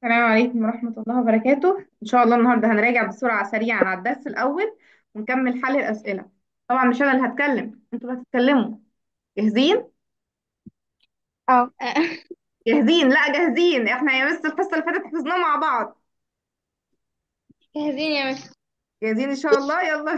السلام عليكم ورحمة الله وبركاته إن شاء الله النهاردة هنراجع بسرعة سريعا على الدرس الأول ونكمل حل الأسئلة طبعا مش أنا اللي هتكلم أنتوا اللي هتتكلموا جاهزين؟ اه جاهزين لا جاهزين احنا يا مس الحصة اللي فاتت حفظناه مع بعض جاهزين يا مس جاهزين إن شاء الله يلا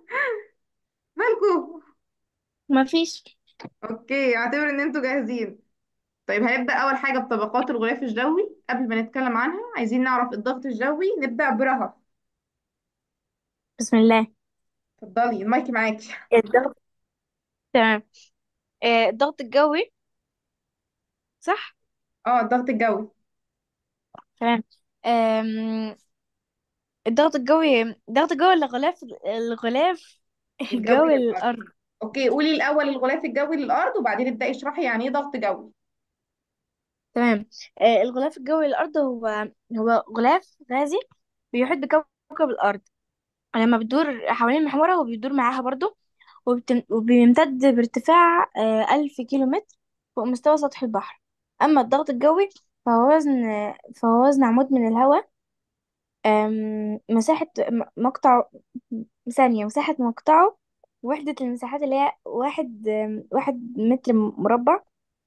مالكوا مفيش أوكي اعتبر إن أنتوا جاهزين طيب هنبدأ أول حاجة بطبقات الغلاف الجوي قبل ما نتكلم عنها عايزين نعرف الضغط الجوي نبدأ برهف بسم الله اتفضلي المايك معاكي الضغط تمام آه، الضغط الجوي صح اه الضغط الجوي تمام آم، الضغط الجوي الضغط الجوي الغلاف الغلاف الجوي الجوي للأرض الأرض اوكي قولي الاول الغلاف الجوي للارض وبعدين ابداي اشرحي يعني ايه ضغط جوي تمام آه، الغلاف الجوي للأرض هو هو غلاف غازي بيحيط بكوكب الأرض لما بتدور حوالين محورها وبيدور معاها برضو وبتم- وبيمتد بارتفاع آه، ألف كيلو متر فوق مستوى سطح البحر أما الضغط الجوي فهو وزن فهو وزن عمود من الهواء أم، مساحة م- مقطع ثانية مساحة مقطعه وحدة المساحات اللي هي واحد أم، واحد متر مربع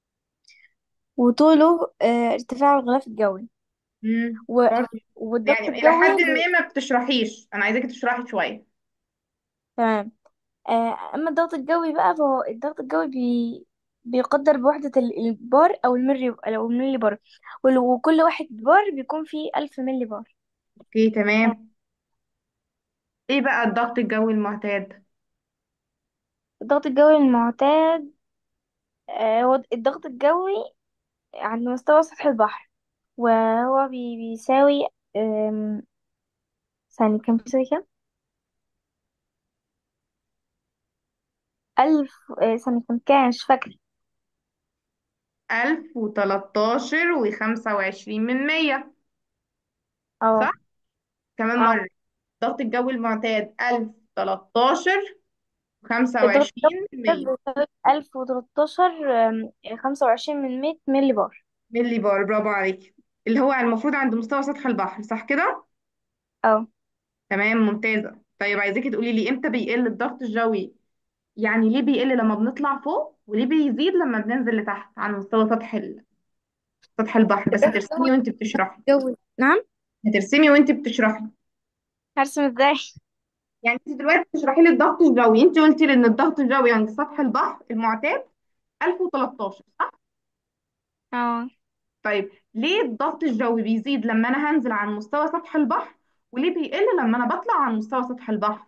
وطوله آه، ارتفاع الغلاف الجوي امم و... برضه والضغط يعني الى حد الجوي بي... ما ما بتشرحيش انا عايزاكي تشرحي شويه تمام آه، أما الضغط الجوي بقى فهو الضغط الجوي بي... بيقدر بوحدة ال- البار أو الملي أو الملي بار وال- وكل واحد بار بيكون فيه ألف ملي بار اوكي آه، تمام ايه بقى الضغط الجوي المعتاد الضغط الجوي المعتاد آه، هو الضغط الجوي عند مستوى سطح البحر وهو بي بيساوي أم، ثانية كام بيساوي كام؟ ألف آه، ثانية كام كام مش فاكرة 1013 و25 من 100 صح اه كمان اه مره الضغط الجوي المعتاد 1013 الضغط و25 من الجوي 100 بيساوي ألف وتلاتاشر خمسة وعشرين من مية ملي بار ملي بار برافو عليكي اللي هو المفروض عند مستوى سطح البحر صح كده اه تمام ممتازه طيب عايزاكي تقولي لي امتى بيقل الضغط الجوي يعني ليه بيقل لما بنطلع فوق وليه بيزيد لما بننزل لتحت عن مستوى سطح ال... سطح البحر بس الضغط الجوي هترسمي وانت بتشرحي الجوي نعم هترسمي وانت بتشرحي هرسم ازاي يعني انت دلوقتي بتشرحي لي الضغط الجوي انت قلتي لي ان الضغط الجوي عند سطح البحر المعتاد 1013 صح اه طيب ليه الضغط الجوي بيزيد لما انا هنزل عن مستوى سطح البحر وليه بيقل لما انا بطلع عن مستوى سطح البحر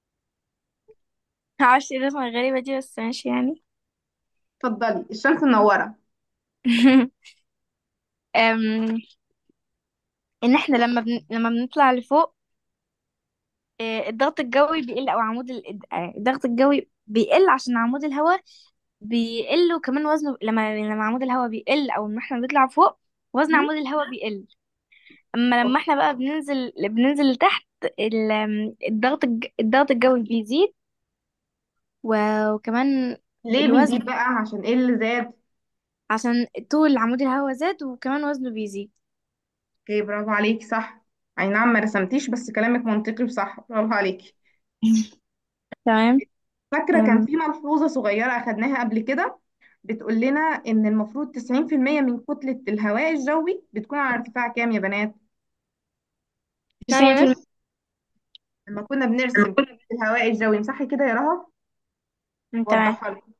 معرفش ايه الرسمة الغريبة دي بس ماشي يعني اتفضلي الشمس منوره أم، ان احنا لما بن... لما بنطلع لفوق آه، الضغط الجوي بيقل او عمود ال- آه، الضغط الجوي بيقل عشان عمود الهواء بيقل وكمان وزنه لما لما عمود الهواء بيقل او لما احنا بنطلع فوق وزن مم؟ عمود الهواء بيقل اما لما احنا بقى بننزل بننزل لتحت ال- الضغط الج- الضغط الجوي بيزيد و- وكمان ليه الوزن بيزيد بقى عشان ايه اللي زاد عشان طول عمود الهواء زاد وكمان وزنه بيزيد اوكي برافو عليكي صح اي نعم ما رسمتيش بس كلامك منطقي وصح برافو عليكي تمام فاكرة كان أم، في ملحوظة صغيرة أخدناها قبل كده بتقول لنا إن المفروض 90% من كتلة الهواء الجوي بتكون على ارتفاع كام يا بنات؟ كام يا 90% مس لما كنا بنرسم الهواء الجوي امسحي كده يا رهف أم، تمام وضحها لكم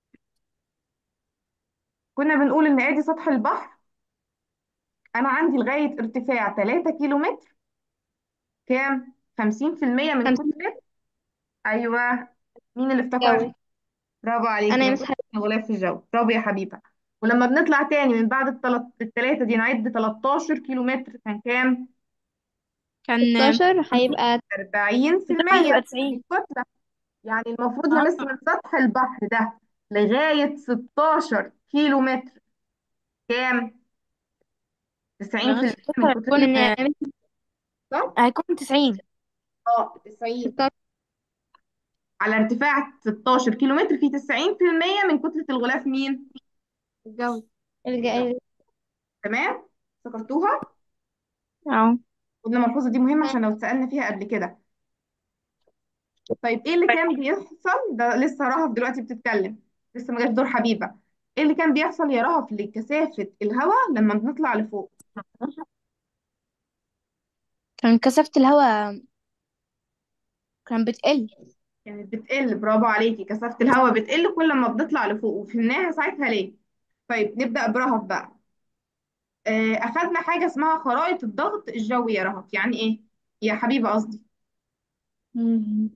كنا بنقول إن آدي سطح البحر أنا عندي لغاية ارتفاع 3 كيلو متر كام؟ 50% من خمسين كتلة أيوه مين اللي افتكر؟ جوي برافو عليكي انا يا من مس كتلة الغلاف الجوي برافو يا حبيبة ولما بنطلع تاني من بعد التلت... التلاتة دي نعد 13 كيلو متر كان كام؟ كان 16 هيبقى بتاعي 40% هيبقى من 90 الكتلة يعني المفروض نمس اه من سطح البحر ده لغاية 16 كيلو متر كام؟ لغاية 90% من 16 كتلة هيكون الغلاف صح؟ هيكون 90 اه 90 16 على ارتفاع 16 كيلو متر في 90% من كتلة الغلاف مين؟ الجو الجو الج- تمام؟ افتكرتوها؟ اه قلنا الملحوظة دي مهمة عشان لو اتسألنا فيها قبل كده طيب ايه اللي كان بيحصل ده لسه رهف دلوقتي بتتكلم لسه ما جاش دور حبيبة ايه اللي كان بيحصل يا رهف لكثافة الهواء لما بنطلع لفوق كان كثافة الهواء كان بتقل كانت بتقل برافو عليكي كثافة الهواء بتقل كل ما بنطلع لفوق وفهمناها ساعتها ليه طيب نبدأ برهف بقى آه، أخدنا حاجة اسمها خرائط الضغط الجوي يا رهف يعني إيه؟ يا حبيبة قصدي مم.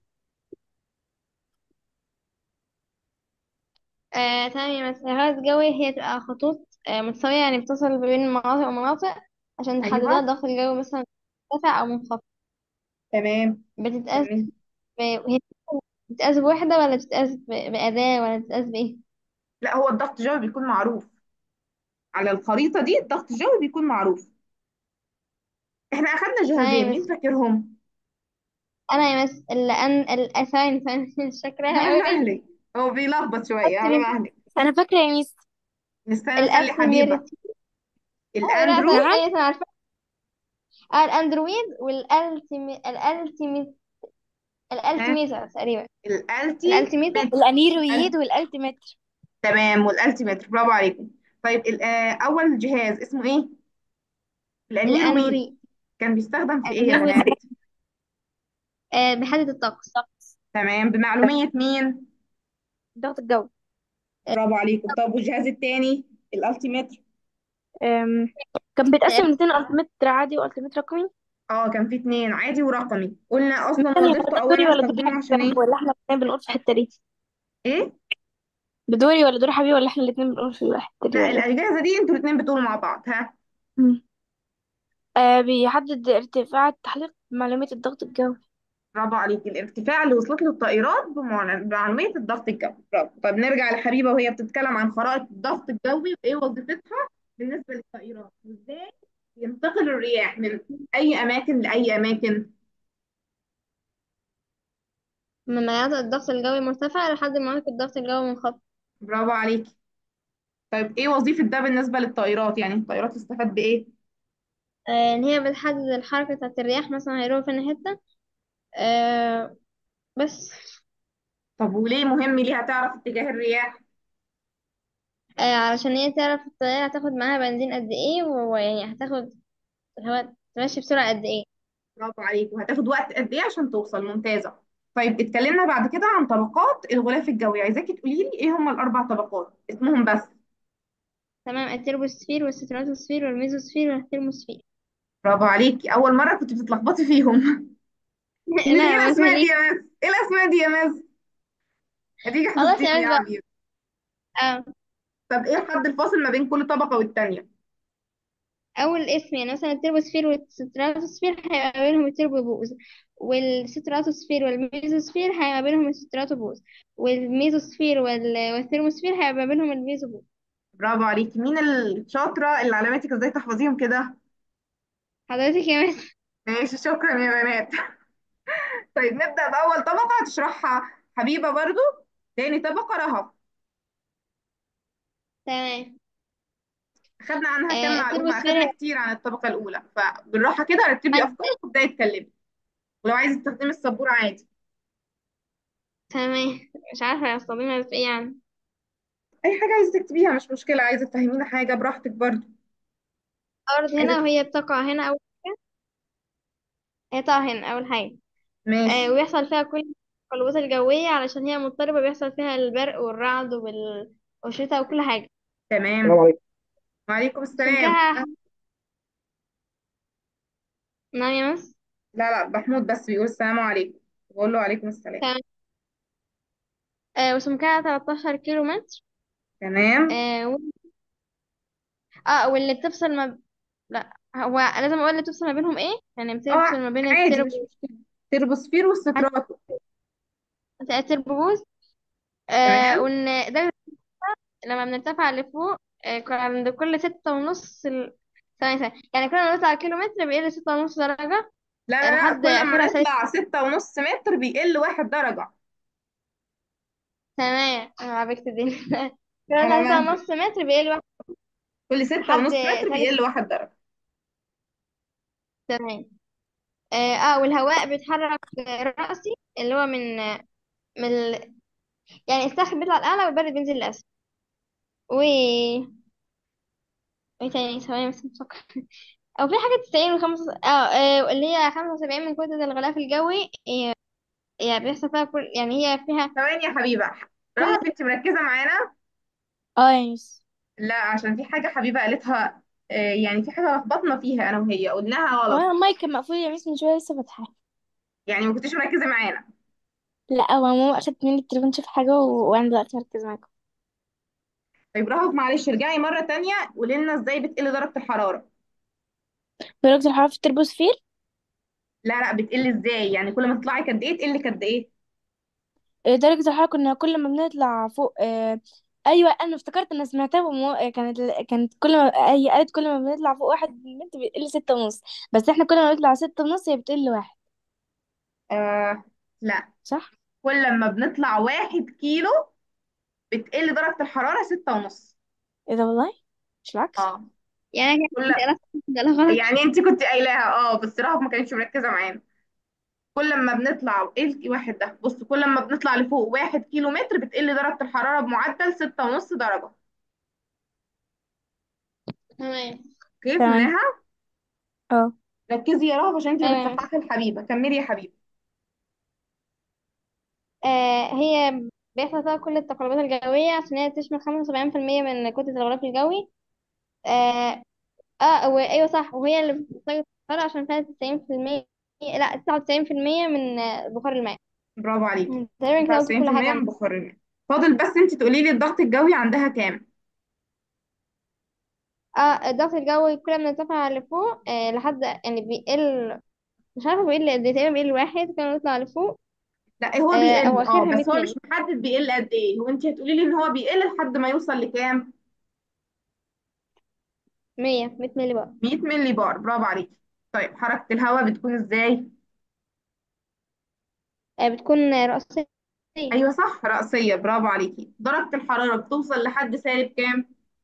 آه تمام يا مس الهواء الجوي هي تبقى خطوط آه متساوية يعني بتصل بين مناطق ومناطق عشان نحددها أيوه الضغط الجوي مثلا مرتفع أو منخفض تمام بتتقاس كملي ب... وهي بتتقاس بوحدة ولا بتتقاس ب... بأداة ولا بتتقاس بإيه؟ لا هو الضغط الجوي بيكون معروف على الخريطة دي الضغط الجوي بيكون معروف إحنا أخدنا تمام جهازين يا مين مس فاكرهم؟ أنا يا مس الأن الأثاني ثاني مش فاكراها على أوي مهلك هو بيلخبط شوية على مهلك انا فاكرة يا ميس نستنى نخلي حبيبة الأسميرتي لا الأندرو ثانية ثانية أنا عارفة آه الأندرويد والألتيمي الألتيمي ها الألتيميتر تقريبا الألتي الألتيميتر متر الانيرويد الأل- والالتيمتر تمام والألتيمتر برافو عليكم طيب ال- آه، أول جهاز اسمه إيه؟ الأنيرويد الأنوري كان بيستخدم في إيه يا الانيرويد بنات؟ آه بحدد الطقس تمام بمعلومية مين؟ الضغط الجوي برافو عليكم طب والجهاز التاني الالتيميتر أم، كان بيتقسم لاتنين التيمتر عادي والتيمتر رقمي اه كان في اتنين عادي ورقمي قلنا اصلا ثانية هو وظيفته ده اول دوري ما ولا دور استخدمه حبيبي عشان ايه ولا احنا الاتنين بنقول في الحتة دي ايه بدوري ولا دور حبيبي ولا احنا الاتنين بنقول في الحتة دي لا ولا ايه الاجهزه دي انتوا الاتنين بتقولوا مع بعض ها مم. آه بيحدد ارتفاع تحليق معلومية الضغط الجوي برافو عليكي الارتفاع اللي وصلت له الطائرات بمعل- بمعلوميه الضغط الجوي برافو طب نرجع لحبيبه وهي بتتكلم عن خرائط الضغط الجوي وايه وظيفتها بالنسبه للطائرات وازاي ينتقل الرياح من اي اماكن لاي اماكن من مناطق الضغط الجوي مرتفع لحد مناطق الضغط الجوي منخفض برافو عليكي طيب ايه وظيفه ده بالنسبه للطائرات يعني الطائرات تستفاد بايه آه إن هي بتحدد الحركة بتاعت الرياح مثلا هيروحوا فين حتة آه بس طب وليه مهم ليها تعرف اتجاه الرياح آه علشان هي تعرف الطيارة هتاخد معاها بنزين قد ايه ويعني هتاخد هو تمشي بسرعة قد ايه برافو عليك وهتاخد وقت قد ايه عشان توصل ممتازة طيب اتكلمنا بعد كده عن طبقات الغلاف الجوي عايزاكي تقولي لي ايه هم الاربع طبقات اسمهم بس تمام التربوسفير والستراتوسفير والميزوسفير والثيرموسفير برافو عليكي اول مرة كنت بتتلخبطي فيهم قولي لي ايه لا ما الاسماء دي تقوليش يا مس ايه الاسماء دي يا مس اديكي خلاص حفظتيهم يا يا بس بقى حبيبي آه. طب ايه الحد الفاصل ما بين كل طبقة والتانية اول اسم يعني مثلا التربوسفير والستراتوسفير هيبقى بينهم التربوبوز والستراتوسفير والميزوسفير هيبقى بينهم الستراتوبوز والميزوسفير وال- والثيرموسفير هيبقى بينهم الميزوبوز برافو عليكي مين الشاطرة اللي علمتك ازاي تحفظيهم كده حضرتك يا مس ماشي شكرا يا بنات طيب نبدأ بأول طبقة هتشرحها حبيبة برضو تاني طبقة رهف تمام خدنا عنها كام آه معلومة أخدنا التربوسفير كتير عن الطبقة الأولى فبالراحة كده رتبي أفكارك وابدأي اتكلمي ولو عايزة تستخدمي السبورة عادي تمام مش عارفة استخدمها في ايه يعني أي حاجة عايزة تكتبيها مش مشكلة عايزة تفهمينا حاجة براحتك برضو الأرض عايزة هنا ت- وهي بتقع هنا أول حاجة هي تقع هنا أول حاجة آه ماشي ويحصل فيها كل القلبات الجوية علشان هي مضطربة بيحصل فيها البرق والرعد وال- والشتاء وكل حاجة تمام السلام عليكم وعليكم عشان السلام فيها نعم يا مس لا لا محمود بس بيقول السلام عليكم بقول له عليكم السلام تمام آه وسمكها 13 كيلو متر تمام آه و... اه واللي بتفصل ما لا هو لازم اقول اللي بتفصل ما بينهم ايه يعني اه بتفصل ما بين عادي التربو مش مشكلة تربوسفير والستراتو التربوز آه تمام وان ده لما بنرتفع لفوق آه كان عند كل ستة ونص ال... ثانية ثانية يعني كل ما نطلع كيلو متر بيقل ستة ونص درجة لا آه، لا لا لحد كل ما آخرها سالب نطلع ستة ونص متر بيقل واحد درجة تمام أنا عرفت دي كل ما على نطلع مهلك ونص متر بيقل واحد كل ستة لحد ونص متر سالب بيقل واحد درجة تمام اه آه، والهواء بيتحرك رأسي اللي هو من من ال... يعني السخن بيطلع الأعلى والبرد بينزل للأسفل و ايه تاني ثواني بس نفكر او في حاجة تسعين وخمسة اه آه، اللي هي خمسة وسبعين من كتلة الغلاف الجوي هي هي بيحصل فيها كل يعني هي فيها ثواني يا حبيبة كل رهف انت مركزة معانا اه يا ميس لا عشان في حاجة حبيبة قالتها آه، يعني في حاجة لخبطنا فيها انا وهي قلناها غلط وانا المايك كان مقفول يا ميس من شوية لسه فاتحاه يعني ما كنتيش مركزة معانا لا هو ماما اخدت مني التليفون تشوف حاجة و... وانا دلوقتي مركزة معاكم طيب رهف معلش ارجعي مرة تانية قولي لنا ازاي بتقل درجة الحرارة درجة الحرارة في التربوسفير لا لا بتقل ازاي يعني كل ما تطلعي قد ايه تقل قد ايه آه، درجة الحرارة كنا كل ما بنطلع فوق آه... ايوه انا افتكرت انا سمعتها ومو... آه، كانت كانت كل ما هي قالت كل ما بنطلع فوق واحد بنت بتقل ستة ونص بس احنا كل ما بنطلع ستة ونص هي بتقل واحد آه لا صح كل ما بنطلع واحد كيلو بتقل درجة الحرارة ستة ونص ايه ده والله مش العكس اه يعني أنا كل كنت قرأت ده غلط يعني انت كنت قايلاها اه بس رهف ما كانتش مركزة معانا كل ما بنطلع ايه الك- واحد ده بص كل ما بنطلع لفوق واحد كيلو متر بتقل درجة الحرارة بمعدل ستة ونص درجة تمام اوكي تمام فهمناها اه ركزي يا رهف عشان انت اللي أيوة بتصححي الحبيبة كملي يا حبيبة آه هي بيحصل فيها كل التقلبات الجوية عشان هي تشمل خمسة وسبعين في المية من كتلة الغلاف الجوي اه, آه و- أيوة صح وهي اللي بتسيطر عشان فيها تسعين في المية لا تسعة وتسعين في المية من آه، بخار الماء برافو عليكي تقريبا كده قلت كل 99% حاجة من عنها بخار الماء فاضل بس انت تقولي لي الضغط الجوي عندها كام اه الضغط الجوي كل ما نرتفع لفوق آه لحد يعني بيقل مش عارفة بيقل قد ايه تقريبا بيقل واحد كل ما نطلع لفوق لا هو آه أو بيقل اه آخرها مية بس هو مش ملي محدد بيقل قد ايه هو انت هتقولي لي ان هو بيقل لحد ما يوصل لكام مية مية ملي بقى 100 مللي بار برافو عليكي طيب حركة الهواء بتكون ازاي آه بتكون رأسية ايوه صح رأسية برافو عليكي درجة الحرارة بتوصل لحد سالب كام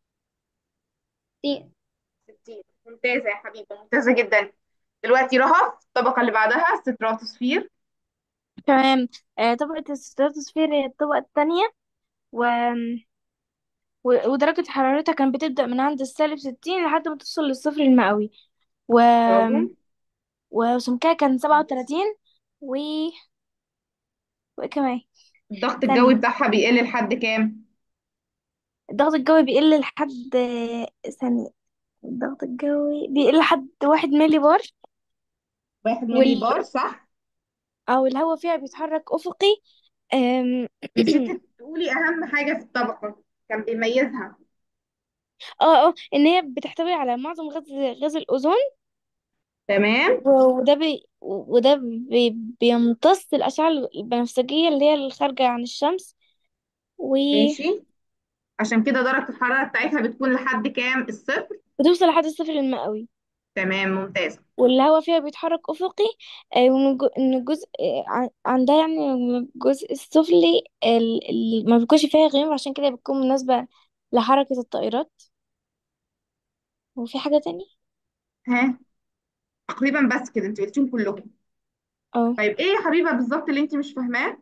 60 ممتازة يا حبيبة ممتازة جدا دلوقتي رهف الطبقة اللي بعدها ستراتوسفير تمام آه طبقة الستراتوسفير هي الطبقة التانية و... و... ودرجة حرارتها كانت بتبدأ من عند السالب ستين لحد ما توصل للصفر المئوي و... برافو وسمكها كان سبعة وتلاتين و... وإيه كمان الضغط الجوي ثانية بتاعها بيقل لحد كام الضغط الجوي بيقل لحد ثانية الضغط الجوي بيقل لحد واحد ملي بار واحد مللي وال... بار صح أو الهواء فيها بيتحرك أفقي أم... نسيت تقولي اهم حاجة في الطبقة كان بيميزها اه اه ان هي بتحتوي على معظم غاز غاز الاوزون تمام و- وده بي وده بي بيمتص الاشعه البنفسجيه اللي هي الخارجه عن الشمس وبتوصل ماشي عشان كده درجة الحرارة بتاعتها بتكون لحد كام الصفر لحد الصفر المئوي تمام ممتاز والهواء فيها بيتحرك افقي آه، ومن الجو- من الجزء آه، عن- عندها يعني من الجزء السفلي ال- ال- ما بيكونش فيها غيوم عشان كده بتكون مناسبه لحركه الطائرات وفي حاجه تاني ها تقريبا بس كده انت قلتيهم كلهم اه طيب ايه يا حبيبة بالظبط اللي انت مش فاهماه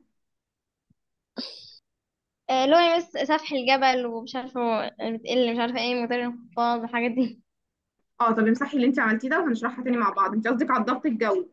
آه اللي هو بس سفح الجبل ومش عارفة بتقل مش عارفة ايه مقدار الانخفاض والحاجات دي اه طب امسحي اللي انت عملتيه ده وهنشرحها تاني مع بعض انت قصدك على الضغط الجوي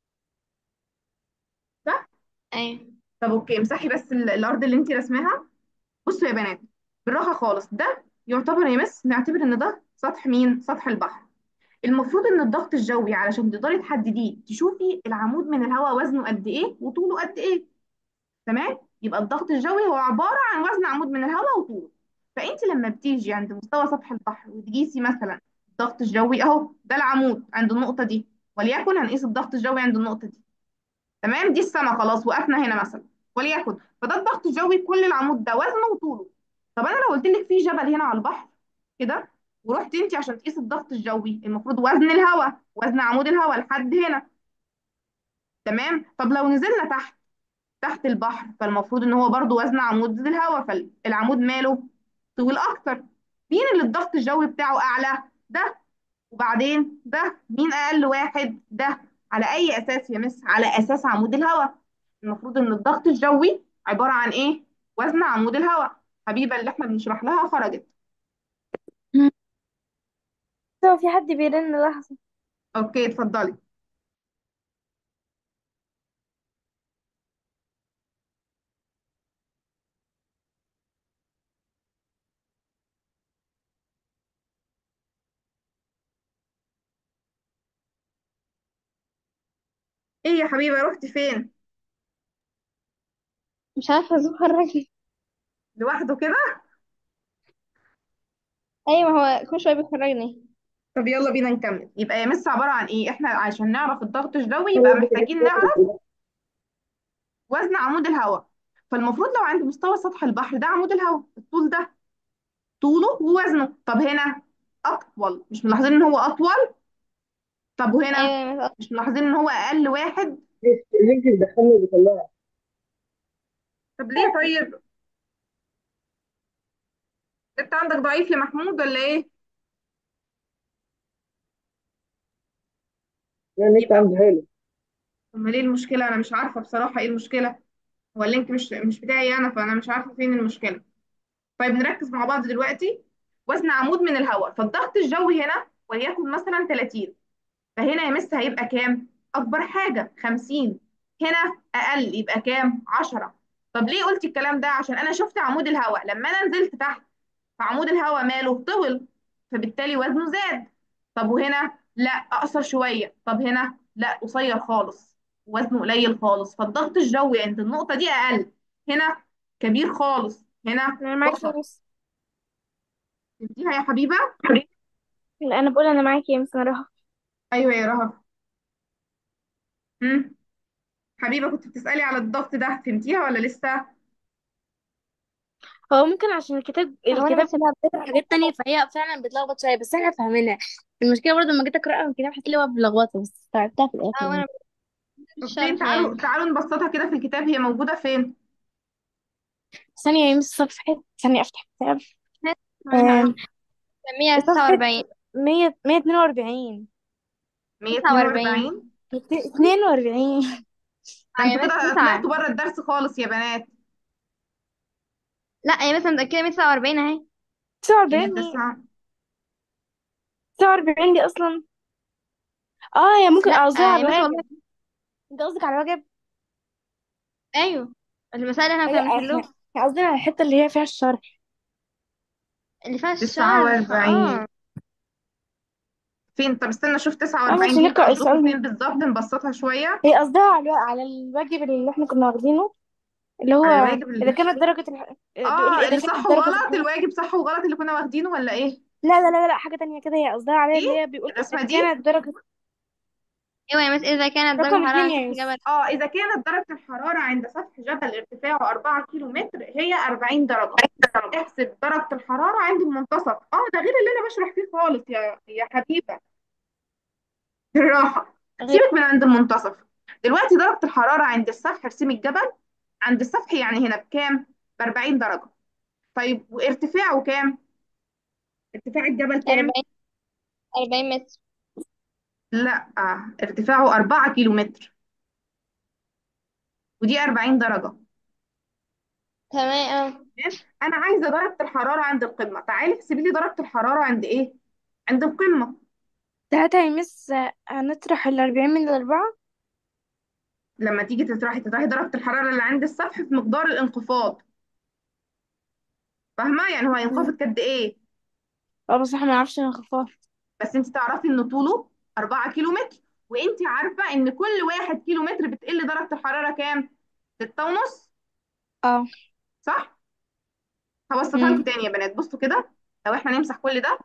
صح ايوه طب اوكي امسحي بس ال- الارض اللي انت رسمها بصوا يا بنات بالراحه خالص ده يعتبر يا مس نعتبر ان ده سطح مين سطح البحر المفروض ان الضغط الجوي علشان تقدري تحدديه تشوفي العمود من الهواء وزنه قد ايه وطوله قد ايه تمام يبقى الضغط الجوي هو عباره عن وزن عمود من الهواء وطوله فانت لما بتيجي عند مستوى سطح البحر وتقيسي مثلا الضغط الجوي اهو ده العمود عند النقطه دي وليكن هنقيس الضغط الجوي عند النقطه دي تمام دي السما خلاص وقفنا هنا مثلا وليكن فده الضغط الجوي كل العمود ده وزنه وطوله طب انا لو قلت لك في جبل هنا على البحر كده ورحت انت عشان تقيس الضغط الجوي المفروض وزن الهواء وزن عمود الهواء لحد هنا تمام طب لو نزلنا تحت تحت البحر فالمفروض ان هو برضو وزن عمود الهواء فالعمود ماله طول اكتر مين اللي الضغط الجوي بتاعه اعلى ده وبعدين ده مين اقل واحد ده على اي اساس يا مس على اساس عمود الهواء المفروض ان الضغط الجوي عبارة عن ايه وزن عمود الهواء حبيبة اللي احنا بنشرح لها خرجت هو في حد بيرن لحظة اوكي اتفضلي ايه يا حبيبة رحتي فين مش عارفة ازوق الراجل لوحده كده ايوه ما هو كل شوية بيخرجني طب يلا بينا نكمل يبقى يا مس عبارة عن ايه احنا عشان نعرف الضغط الجوي يبقى محتاجين نعرف وزن عمود الهواء فالمفروض لو عند مستوى سطح البحر ده عمود الهواء الطول ده طوله ووزنه طب هنا اطول مش ملاحظين ان هو اطول طب وهنا ايوه يا مس مش ملاحظين ان هو اقل واحد لينك بيدخلني بيطلعها طب ليه طيب انت عندك ضعيف يا محمود ولا ايه يعني النت يبقى عندي حلو امال ايه المشكله انا مش عارفه بصراحه ايه المشكله هو اللينك مش مش بتاعي انا فانا مش عارفه فين المشكله طيب نركز مع بعض دلوقتي وزن عمود من الهواء فالضغط الجوي هنا وليكن مثلا 30 فهنا يا مس هيبقى كام اكبر حاجه 50 هنا اقل يبقى كام 10 طب ليه قلت الكلام ده عشان انا شفت عمود الهواء لما انا نزلت تحت فعمود الهواء ماله طول فبالتالي وزنه زاد طب وهنا لا اقصر شويه طب هنا لا قصير خالص وزنه قليل خالص فالضغط الجوي عند النقطه دي اقل هنا كبير خالص هنا انا معاكي وسط يا مس فهمتيها يا حبيبه لا انا بقول انا معاكي يا مس انا رايحة ايوه يا رهف امم حبيبه كنت بتسالي على الضغط ده فهمتيها ولا لسه هو ممكن عشان الكتاب هو انا الكتاب بس كلها بتقرا حاجات تانية فهي فعلا بتلخبط شوية بس احنا فاهمينها المشكلة برضه لما جيت اقراها من الكتاب حسيت ان هو بلخبطة بس استوعبتها في الاخر اه يعني وانا طب فين الشرح تعالوا يعني تعالوا نبسطها كده في الكتاب هي موجوده فين ثانية يا مس صفحة ثانية افتح الكتاب اهو آم، مية تسعة صفحة وأربعين مية مية اتنين وأربعين تسعة وأربعين 142 اتنين وأربعين ده اه يا انتوا مس كده تسعة طلعتوا بره الدرس خالص يا بنات لا يا مس أنا متأكدة مية تسعة وأربعين اهي تسعة هي وأربعين مين تسعة تسعة وأربعين دي أصلا اه يا ممكن لا قصدها على يا مس الواجب والله انت قصدك على الواجب ايوه المسائل اللي احنا لا كنا احنا بنحلوها احنا قصدنا على الحتة اللي هي فيها الشرح اللي فيها الشرح 49 اه فين طب استنى اشوف اه 49 بس دي انتوا نقرأ قصدكم السؤال فين بالظبط نبسطها شويه هي قصدها على الوا- على الواجب اللي احنا كنا واخدينه اللي هو على الواجب إذا اللي كانت درجة الح... بيقول اه إذا اللي كانت صح درجة وغلط الحرارة الواجب صح وغلط اللي كنا واخدينه ولا ايه لا لا لا لا حاجة تانية كده هي قصدها عليها اللي ايه هي بيقول إذا الرسمه دي كانت درجة ايوه يا مس اذا كانت درجة رقم الحرارة اتنين على يا سطح يوسف جبل اه اذا كانت درجه الحراره عند سطح جبل ارتفاعه 4 كيلو متر هي 40 درجه احسب درجه الحراره عند المنتصف اه ده غير اللي انا بشرح فيه خالص يا يا حبيبه بالراحه غير سيبك من عند المنتصف دلوقتي درجه الحراره عند السفح ارسمي الجبل عند السفح يعني هنا بكام ب 40 درجه طيب وارتفاعه كام ارتفاع الجبل كام أربعين أربعين متر لا ارتفاعه 4 كيلو متر ودي 40 درجه تمام اه تمام؟ انا عايزه درجه الحراره عند القمه تعالي احسبي لي درجه الحراره عند ايه عند القمه ساعتها يا مس هنطرح الأربعين من الأربعة لما تيجي تطرحي تطرحي درجه الحراره اللي عند السطح في مقدار الانخفاض فاهمه يعني هو مم. هينخفض قد ايه اه بس احنا منعرفش نخفضها بس انت تعرفي ان طوله 4 كيلو متر وانت عارفه ان كل واحد كيلو متر بتقل درجه الحراره كام 6 ونص اه صح هبسطها لكم مم. تاني يا بنات بصوا كده لو احنا نمسح كل ده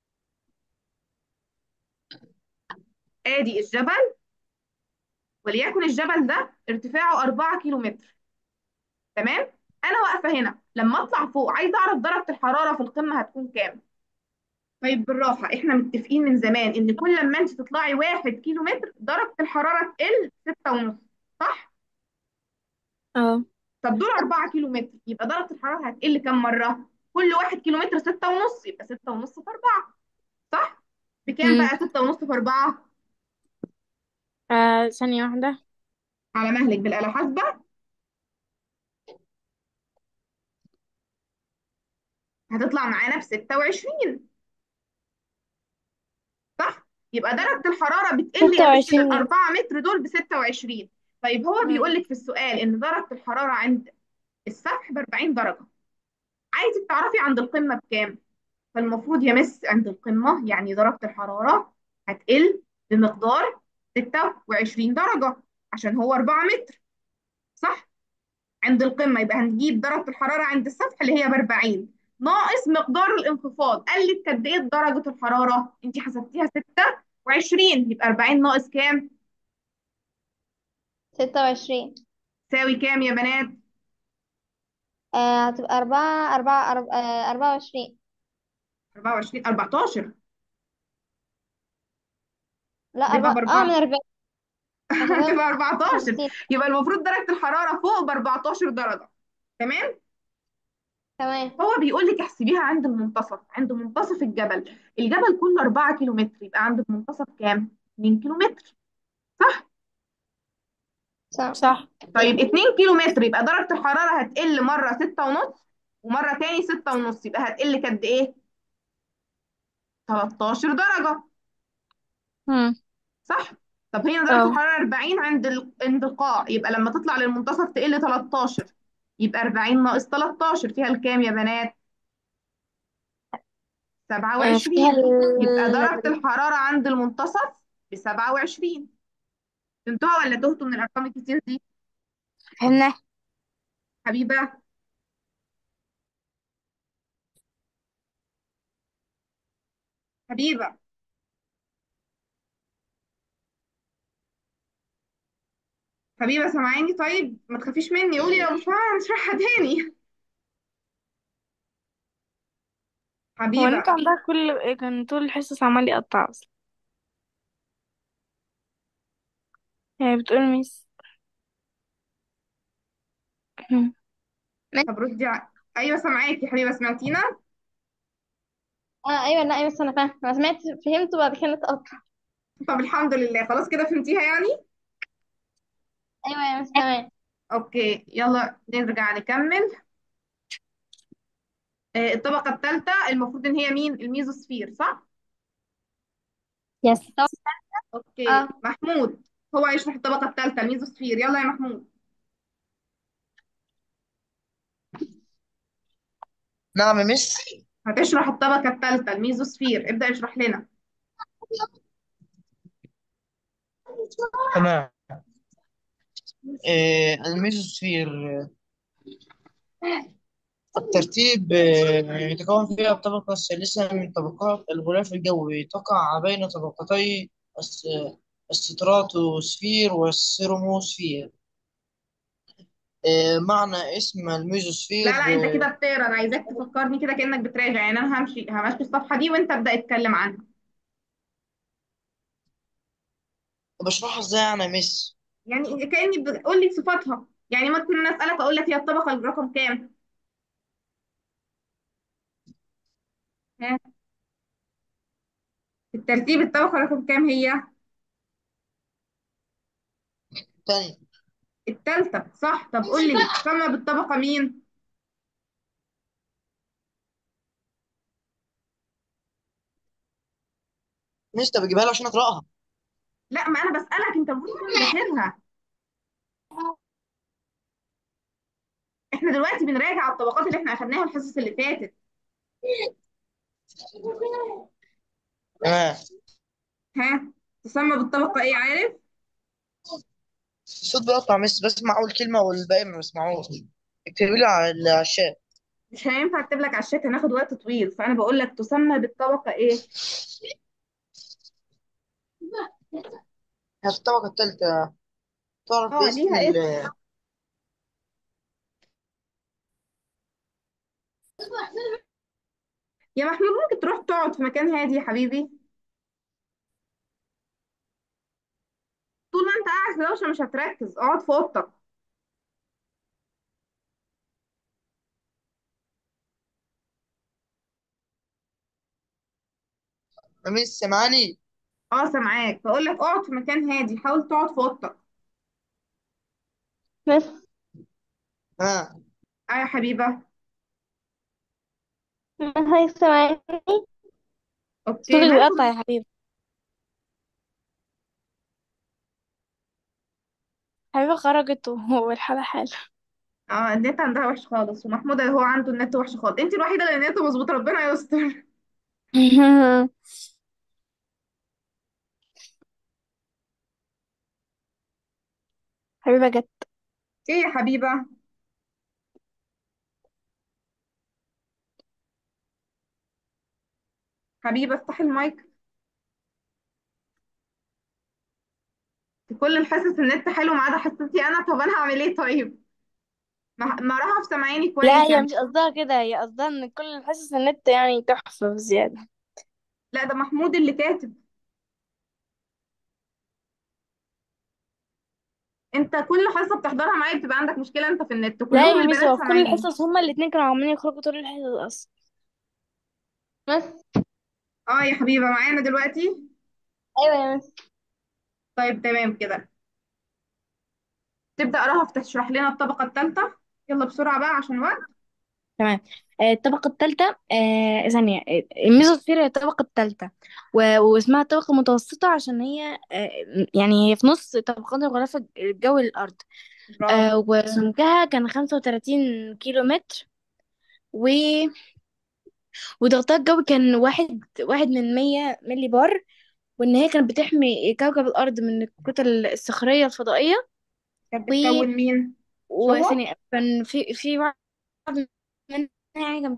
ادي الجبل وليكن الجبل ده ارتفاعه 4 كيلو متر تمام انا واقفه هنا لما اطلع فوق عايزه اعرف درجه الحراره في القمه هتكون كام طيب بالراحه احنا متفقين من زمان ان كل ما انت تطلعي 1 كيلو متر درجه الحراره تقل 6 ونص صح اه طب دول 4 كيلو متر يبقى درجه الحراره هتقل كام مره كل 1 كيلو متر 6 ونص يبقى 6 ونص في 4 صح بكام مم. بقى ستة ونص في أربعة آه ثانية واحدة على مهلك بالآلة حاسبة هتطلع معانا بستة وعشرين صح يبقى درجة الحرارة بتقل ستة يا مس وعشرين للأربعة متر دول بستة وعشرين طيب هو مم. بيقول لك في السؤال إن درجة الحرارة عند السطح بأربعين درجة عايزك تعرفي عند القمة بكام فالمفروض يا مس عند القمة يعني درجة الحرارة هتقل بمقدار 26 درجة عشان هو 4 متر صح عند القمة يبقى هنجيب درجة الحرارة عند السطح اللي هي ب 40 ناقص مقدار الانخفاض قلت قد ايه درجة الحرارة انت حسبتيها 26 يبقى 40 ناقص كام ستة وعشرين تساوي كام يا بنات آه هتبقى أربعة أربعة أرب- آه أربعة وعشرين 24 14 لا هتبقى ب أربعة اه من 4 أربعين هتبقى هتبقى 14 خمسين يبقى المفروض درجة الحرارة فوق ب 14 درجة تمام تمام هو بيقول لك احسبيها عند المنتصف عند منتصف الجبل الجبل كله 4 كيلو متر يبقى عند المنتصف كام 2 كيلو متر صح صح صح طيب 2 كيلو متر يبقى درجة الحرارة هتقل مرة 6 ونص ومرة تاني 6 ونص يبقى هتقل قد ايه 13 درجة مم. صح طب هنا درجة اه الحرارة 40 عند ال... عند القاع يبقى لما تطلع للمنتصف تقل 13 يبقى 40 ناقص 13 فيها الكام يا بنات آه، فيها 27 يبقى درجة ال... الحرارة عند المنتصف ب 27 فهمتوها ولا تهتوا من الأرقام الكتير دي فهمنا حبيبة حبيبة حبيبة سامعاني طيب ما تخافيش مني قولي لو مش فاهمة هنشرحها تاني هو حبيبة النت عندها كل كان طول الحصص عمال يقطع اصلا يعني بتقول ميس مم. طب ردي ع... أيوة سامعاكي حبيبة سمعتينا اه ايوه لا ايوه بس انا فاهمه انا سمعت فهمت وبعد كده اتقطع طب الحمد لله خلاص كده فهمتيها يعني ايوه يا مس تمام أوكي يلا نرجع نكمل آه الطبقة الثالثة المفروض إن هي مين الميزوسفير صح يس طب أوكي اه محمود هو هيشرح الطبقة الثالثة الميزوسفير يلا يا محمود نعم يا مس هتشرح الطبقة الثالثة الميزوسفير ابدأ اشرح لنا تمام آه الميزوسفير آه، الترتيب آه، يتكون فيها الطبقة الثالثة من طبقات الغلاف الجوي تقع بين طبقتي الس- الستراتوسفير والثرموسفير آه، معنى اسم لا الميزوسفير لا انت كده آه، بتقرا انا عايزاك تفكرني كده كأنك بتراجع يعني انا همشي همشي الصفحة دي وانت ابدأ اتكلم عنها بشرحها ازاي انا يا مس يعني كأني بتقول لي صفاتها يعني ما تكون انا اسالك اقول لك هي الطبقة الرقم كام ها الترتيب الطبقة رقم كام هي تاني التالتة صح طب قول لي تسمى بالطبقة مين مس طب بجيبها لي عشان اقراها لا ما انا بسألك انت المفروض تكون مذاكرها احنا دلوقتي بنراجع الطبقات اللي احنا اخدناها الحصص اللي فاتت تمام ها تسمى بالطبقة ايه عارف الصوت بيقطع مس بسمع اول كلمة والباقي ما بسمعوش اكتبي لي على على الشات مش هينفع اكتب لك على الشات هناخد وقت طويل فانا بقول لك تسمى بالطبقة ايه هي في الطبقة الثالثة تعرف اه باسم ليها اسم ال يا محمود ممكن تروح تقعد في مكان هادي يا حبيبي طول ما انت قاعد في دوشه مش هتركز اقعد في اوضتك يا مس سامعاني اه سامعاك بقول لك اقعد في مكان هادي حاول تقعد في اوضتك بس ها اه يا حبيبه حضرتك سامعني اوكي صوتك مالكم بيقطع يا حبيبي حبيبة خرجت والحالة حالة اه النت عندها وحش خالص ومحمود هو عنده النت وحش خالص انت الوحيده اللي النت مظبوط ربنا يستر حبيبة جت ايه يا حبيبه حبيبه افتحي المايك في كل الحصص النت حلو ما عدا حصتي انا طب انا هعمل ايه طيب ما ما رهف سامعيني لا كويس هي يعني مش قصدها كده هي قصدها ان كل حصص النت يعني تحفة بزيادة لا ده محمود اللي كاتب انت كل حصه بتحضرها معايا بتبقى عندك مشكله انت في النت لا كلهم يا ميس البنات هو في كل سامعيني الحصص هما الاتنين كانوا عمالين يخرجوا طول الحصص اصلا بس اه يا حبيبه معانا دلوقتي ايوه يا مس طيب تمام كده تبدا رهف تشرح لنا الطبقه الثالثه يلا بسرعه بقى عشان وقت تمام آه، الطبقة الثالثة آه ثانية آه، الميزوسفير هي الطبقة الثالثة و- واسمها طبقة متوسطة عشان هي آه يعني هي في نص طبقات الغلاف الجوي للأرض برافو آه وسمكها كان 35 كيلو متر و... وضغطها الجوي كان واحد واحد من مية ملي بار وإن هي كانت بتحمي كوكب الأرض من الكتل الصخرية الفضائية كانت و... بتكون مين شهب وثانية كان في في بعض منها يعني كان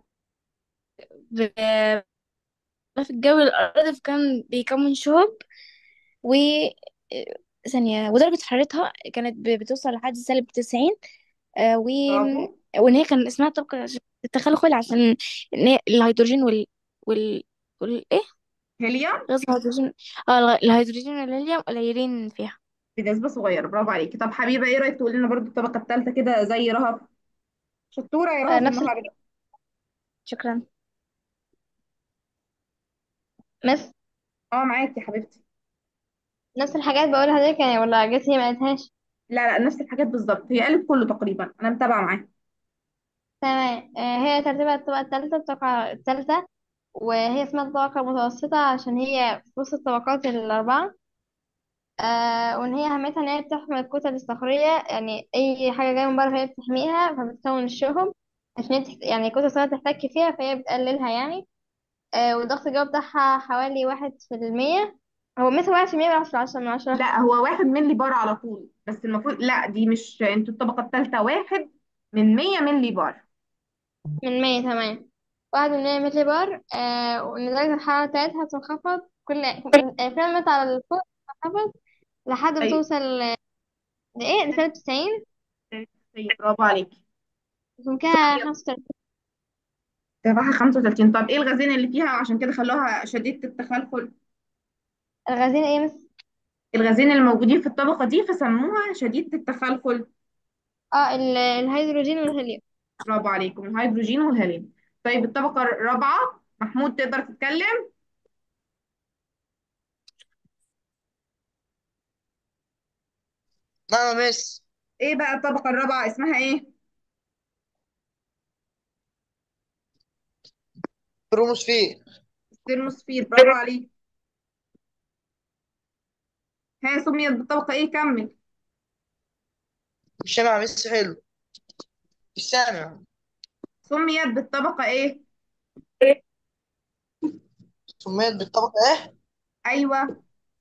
ب- في الجو الأرض كان بيكون شهب و ثانية ودرجة حرارتها كانت ب- بتوصل لحد سالب تسعين آه، و برافو وإن هي كان اسمها طبقة التخلخل عشان إن هي الهيدروجين وال وال, وال... إيه هيليوم غاز الهيدروجين اه الغ- الهيدروجين والهيليوم قليلين فيها بنسبه صغيره برافو عليكي طب حبيبه ايه رايك تقول لنا برضو الطبقه الثالثه كده زي رهف شطوره يا آه، رهف نفس النهارده شكرا مس اه معاكي يا حبيبتي نفس الحاجات بقولها لحضرتك يعني ولا جت هي ما قالتهاش لا لا نفس الحاجات بالظبط هي قالت كله تقريبا انا متابعه معاها تمام آه، هي ترتيبها الطبقة الثالثة الطبقة الثالثة وهي اسمها الطبقة المتوسطة عشان هي في وسط الطبقات الأربعة آه وإن هي أهميتها إن هي بتحمي الكتل الصخرية يعني أي حاجة جاية من بره هي بتحميها فبتكون الشهب عشان هي تحت... يعني الكتل الصخرية تحتك فيها فهي بتقللها يعني آه وضغط الجو بتاعها حوالي واحد في المية هو مثلا واحد في المية من عشرة عشرة من عشرة لا هو واحد ملي بار على طول بس المفروض لا دي مش انتوا الطبقه الثالثه واحد من 100 ملي بار من مية تمام واحد من مية ملي بار آه وإن درجة الحرارة بتاعتها بتنخفض كل آه، كل ما على الفوق بتنخفض لحد ما ايوه توصل لإيه لسالب تسعين برافو عليكي سمكها خمسة وتلاتين تبعها 35 طب ايه الغازين اللي فيها عشان كده خلوها شديدة التخلخل الغازين ايه مس الغازين اللي موجودين في الطبقة دي فسموها شديدة التخلخل اه ال- الهيدروجين والهيليوم برافو عليكم الهيدروجين والهيليوم طيب الطبقة الرابعة محمود تقدر تتكلم نعم يا مس ايه بقى الطبقة الرابعة اسمها ايه كروموسفير الثرموسفير برافو عليك ها سميت بالطبقة ايه كمل مش سامع مس حلو مش سامع سميت بالطبقة ايه سميت بالطبقة ايه ايوه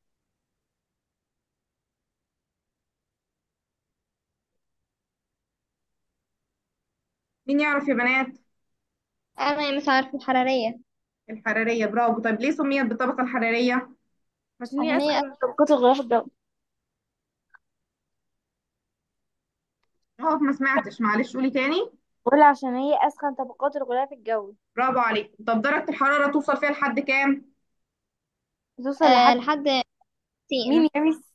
مين يعرف يا بنات انا يا مس عارفة الحرارية الحرارية برافو طيب ليه سميت بالطبقة الحرارية عشان هي عشان أسخن هي من طبقات الغلاف الجوي اه ما سمعتش معلش قولي تاني ولا عشان هي أسخن طبقات الغلاف الجوي برافو عليك طب درجة الحرارة توصل فيها لحد كام بتوصل آه لحد لحد مين ستين يا ميس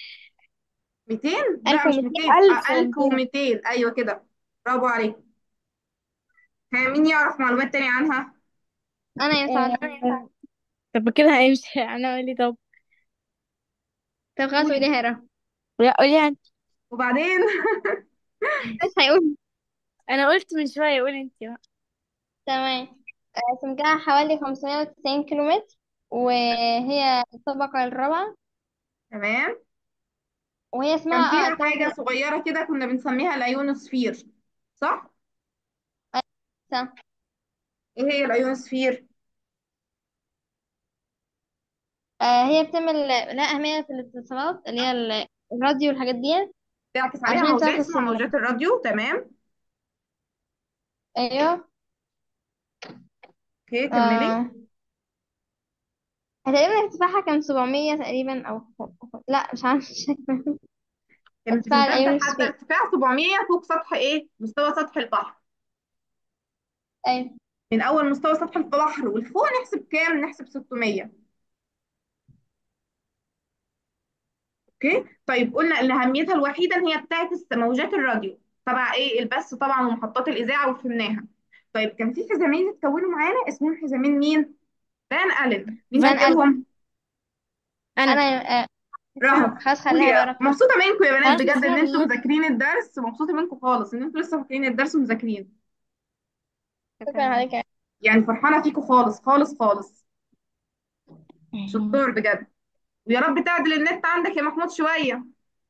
200 ألف لا مش ومتين 200 ألف آه، ومتين 1200 ايوه كده برافو عليك ها مين يعرف معلومات تانية عنها أنا يا مس عارفة آه، طب كده هيمشي انا اقول لي طب طب خلاص قولي قوليها يا رب لا قولي انت وبعدين مش هيقول انا قلت من شويه قولي انت بقى تمام آه، سمكها حوالي 590 كيلومتر وهي الطبقة الرابعة تمام وهي كان اسمها اه فيها الطبقة حاجة صغيرة كده كنا بنسميها الأيونوسفير صح؟ الخامسة ايه هي الأيونوسفير؟ آه، هي بتعمل لها أهمية في الاتصالات اللي هي ال- الراديو والحاجات دي تعكس عليها عشان موجات تاخد اسمها سيجنال موجات الراديو تمام أيوه اوكي كملي آه. تقريبا ارتفاعها كان 700 تقريبا أو لا مش عارفة مش فاكرة. كانت ارتفاع بتمتد لحد الأيونوسفير ارتفاع 700 فوق سطح ايه؟ مستوى سطح البحر أيوه من أول مستوى سطح البحر ولفوق نحسب كام؟ نحسب 600 اوكي طيب قلنا ان اهميتها الوحيده ان هي بتعكس موجات الراديو تبع ايه البث طبعا ومحطات الاذاعه وفهمناها طيب كان في حزامين اتكونوا معانا اسمهم حزامين مين فان الين مين فان ألف فاكرهم انا أنا آه، رهف خلاص قولي خليها بقى يا رقم مبسوطه منكم يا بنات خلاص بجد ان نسيبها انتم بالظبط مذاكرين الدرس مبسوطه منكم خالص ان انتم لسه فاكرين الدرس ومذاكرين شكرا عليك يعني فرحانه فيكم خالص خالص خالص شطور بجد ويا رب تعدل النت عندك يا محمود شويه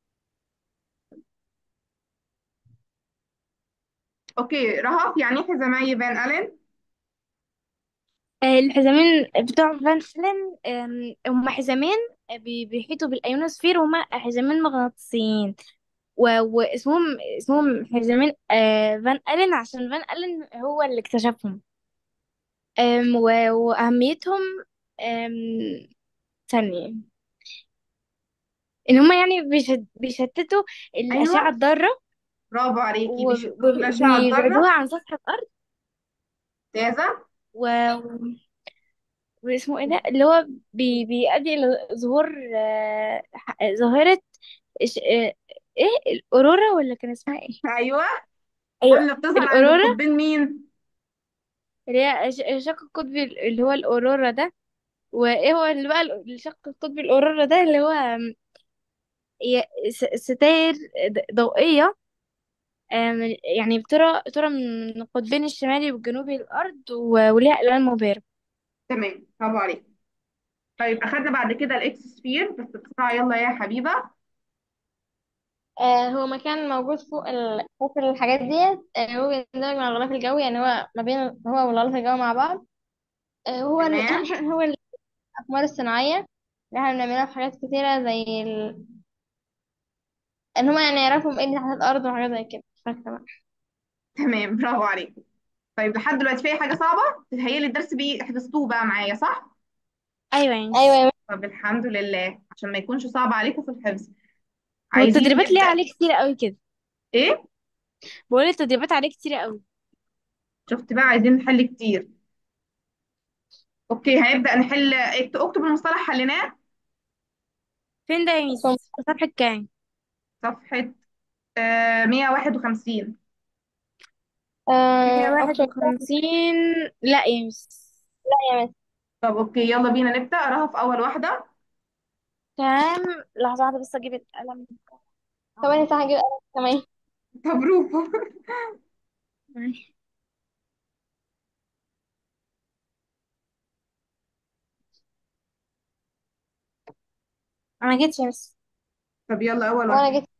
اوكي رهف يعني ايه حزامي فان الين آه، الحزامين بتوع فان سلين آم، هم حزامين بي- بيحيطوا بالايونوسفير هما حزامين مغناطيسيين و- واسمهم اسمهم حزامين آه، فان ألين عشان فان ألين هو اللي اكتشفهم آم، و- وأهميتهم آم، ثانية إن هما يعني بيشت- بيشتتوا الأشعة ايوه الضارة برافو عليكي بيشتتوا الاشعه وبيبعدوها الضاره عن سطح الأرض ممتازه و... واسمه ايه ده اللي هو بي... بيؤدي إلى ظهور آه، ح- ظاهرة إش... آه، ايه الأورورا ولا كان اسمها ايه؟ ايوه ايوه قلنا بتظهر عند الأورورا القطبين مين اللي هي الش- الشق القطبي اللي هو الأورورا ده وايه هو اللي بقى ال- الشق القطبي الأورورا ده اللي هو آم، هي س- ستاير ض- ضوئية آم، يعني بترى ترى من القطبين الشمالي والجنوبي للأرض و- وليها ألوان مبهرة تمام برافو عليك طيب اخدنا بعد كده الاكس سفير بس بسرعه يلا يا حبيبه آه هو مكان موجود فوق ال... فوق الحاجات ديت آه هو بيندرج مع الغلاف الجوي يعني هو ما بين هو والغلاف الجوي مع بعض آه هو ال... تمام هو الأقمار الصناعية اللي احنا بنعملها في حاجات كتيرة زي ال... ان هما يعني يعرفوا ايه اللي تحت الأرض وحاجات زي كده مش فاكرة بقى تمام برافو عليك طيب لحد دلوقتي في اي حاجه صعبه تتهيألي الدرس بيه حفظتوه بقى معايا صح أيوة يعني أيوة يا طب الحمد لله عشان ما يكونش صعب عليكم في الحفظ هو عايزين التدريبات ليه نبدأ عليه كتير قوي كده ايه بقول التدريبات عليه كتير قوي شفت بقى عايزين نحل كتير اوكي هنبدأ نحل اكت- اكتب المصطلح حليناه فين ده يا مس ميس في صفحة كام صفحة آه 151 مية آه واحد أكتر وخمسين لا يا ميس يا مس طب اوكي يلا بينا نبدأ اقراها في اول واحدة كام لحظة واحدة بس أجيب القلم ثواني صح هجيب قلم كمان طب روحوا أنا جيت يا ميس طب يلا اول وأنا واحدة جيت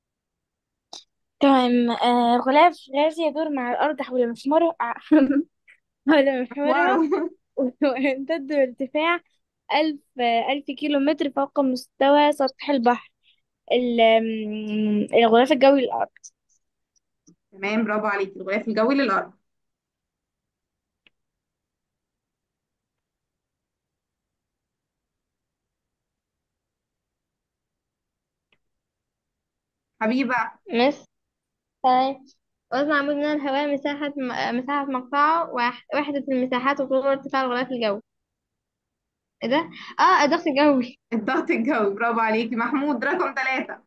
تمام آه غلاف غازي يدور مع الأرض حول محمره حول محورها محوره ويمتد بارتفاع ألف ألف كيلو متر فوق مستوى سطح البحر ال- آم، الغلاف الجوي للأرض تمام برافو عليكي الغلاف الجوي للأرض حبيبة مس طيب وزن عمود من الهواء مساحة م... مساحة مقطعه واح... وحدة المساحات وطول ارتفاع الغلاف الجوي ايه ده؟ اه الضغط الجوي الضغط الجوي برافو عليكي محمود رقم ثلاثة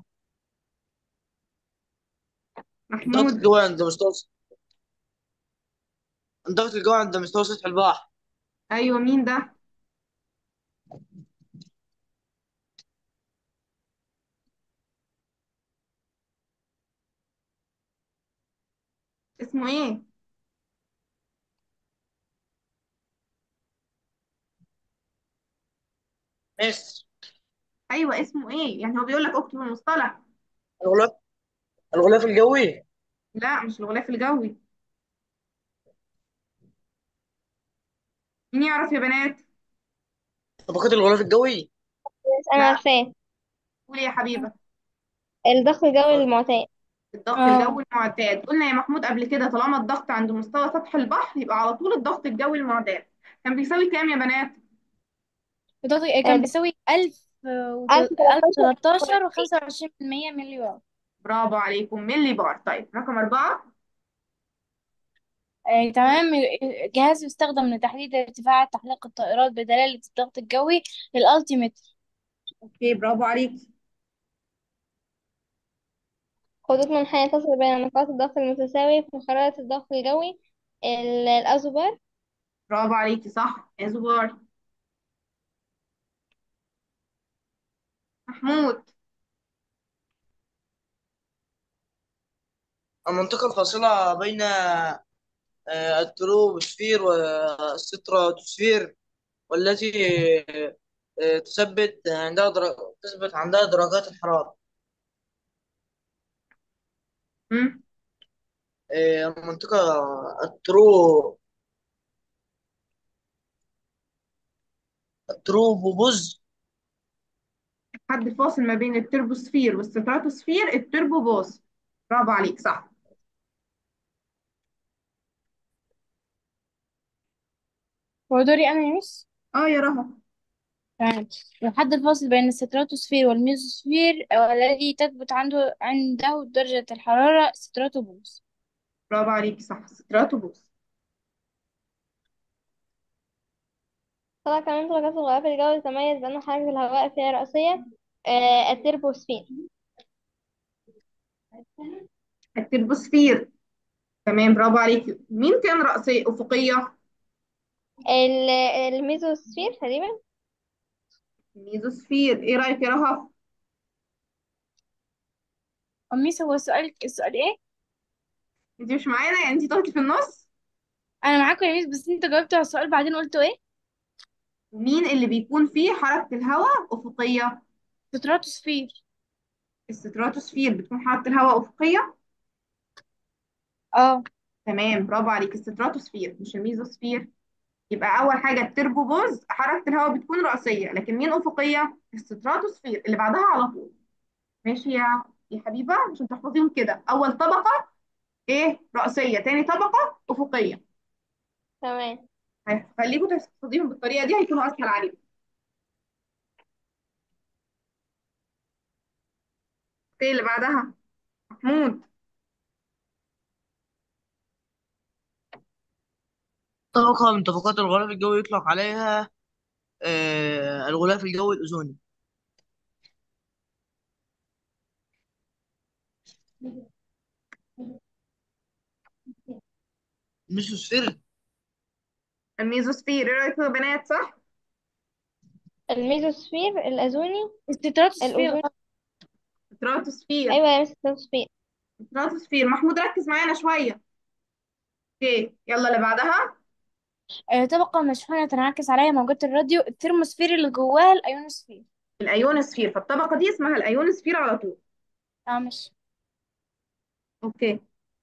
الضغط محمود الجوي عند مستوى الضغط الجوي عند مستوى سطح البحر ايوه مين ده اسمه ايه مصر ايوه اسمه ايه يعني هو بيقول لك اكتب المصطلح الغلاف الغلاف الجوي لا مش الغلاف الجوي مين يعرف يا بنات طبقات الغلاف الجوي بس انا لا عارفاه قولي يا حبيبه الضغط الجوي المعتاد الضغط اه الجوي المعتاد قلنا يا محمود قبل كده طالما الضغط عند مستوى سطح البحر يبقى على طول الضغط الجوي المعتاد كان بيساوي كام يا بنات الضغط آه، كان بيساوي ألف ألف ألف تلاتاشر تلاتاشر وخمسة وعشرين في المية ملي بار برافو عليكم ملي بار طيب رقم أربعة آه، تمام جهاز يستخدم لتحديد ارتفاع تحليق الطائرات بدلالة الضغط الجوي الألتيمتر اوكي برافو عليكي خطوط منحنية تصل بين نقاط الضغط المتساوية في خرائط الضغط الجوي ال- الأزوبار برافو عليكي صح يا زبار محمود المنطقة الفاصلة بين آه، التروبوسفير والستراتوسفير والتي آه، تثبت عندها در... تثبت عندها درجات الحرارة مم. آه، المنطقة الترو التروبوبوز حد فاصل ما بين التربوسفير والستراتوسفير التربوبوس برافو عليك صح هو دوري أنا يا مس اه يا رهى تمام الحد الفاصل بين الستراتوسفير والميزوسفير والذي تثبت عنده عنده درجة الحرارة ستراتوبوز برافو عليكي صح ستراتوبوس طبعا كمان درجات الغلاف الجوي تتميز بأن حركة الهواء فيها رأسية آه، التربوسفير التربوسفير تمام برافو عليكي مين كان رأسية أفقية ال- الميزوسفير تقريبا ميزوسفير ايه رأيك يا رهى أميس هو السؤال السؤال إيه؟ انت مش معانا يعني انت طلعتي في النص أنا معاكم يا ميس بس أنت جاوبت على السؤال بعدين قلتوا إيه؟ مين اللي بيكون فيه حركة الهواء أفقية ستراتوسفير الستراتوسفير بتكون حركة الهواء أفقية اه تمام برافو عليك الستراتوسفير مش الميزوسفير يبقى أول حاجة التربوبوز حركة الهواء بتكون رأسية لكن مين أفقية الستراتوسفير اللي بعدها على طول ماشي يا يا حبيبة عشان تحفظيهم كده أول طبقة إيه رأسية تاني طبقة أفقية تمام خليكم تحفظيهم بالطريقة دي هيكونوا أسهل عليكم ايه اللي بعدها محمود طبقة من طبقات الغلاف الجوي يطلق عليها آه، الغلاف الجوي الأوزوني الميزوسفير الميزوسفير ايه رأيكم يا بنات صح الميزوسفير الأزوني الستراتوسفير الأوزوني ستراتوسفير أيوة يا مستر ستراتوسفير محمود ركز معانا شوية اوكي يلا اللي بعدها آه، طبقة مشحونة تنعكس عليها موجات الراديو الثرموسفير اللي جواها الأيونوسفير الايونوسفير فالطبقة دي اسمها الايونوسفير على طول اه مش اوكي